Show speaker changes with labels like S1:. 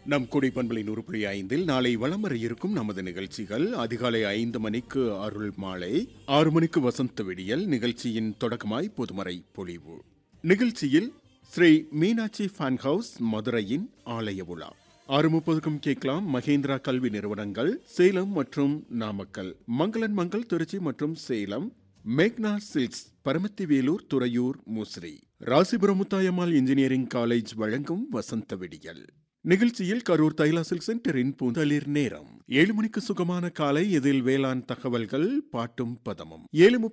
S1: நம் கொடை பண்பலை நூறு புள்ளி ஐந்தில் நாளை வலம் வர இருக்கும் நமது நிகழ்ச்சிகள் அதிகாலை ஐந்து மணிக்கு அருள் மாலை ஆறு மணிக்கு வசந்த விடியல் நிகழ்ச்சியின் தொடக்கமாய் பொதுமறை பொழிவு நிகழ்ச்சியில் ஸ்ரீ மீனாட்சி ஃபேன் ஹவுஸ் மதுரையின் ஆலய விழா ஆறு முப்பதுக்கும் கேட்கலாம் மகேந்திரா கல்வி நிறுவனங்கள் சேலம் மற்றும் நாமக்கல் மங்களன் மங்கள் திருச்சி மற்றும் சேலம் மேக்னா silks Paramathivelur Thuraiyur Musiri Rasipuram Muthayammal engineering college வழங்கும் வசந்த விடியல் நிகழ்ச்சியில் கரூர் தைலா சில்க் சென்டரின் பூந்தளிர் நேரம் ஏழு மணிக்கு சுகமான காலை இதில் வேளாண் தகவல்கள் பாட்டும் பதமும் ஏழு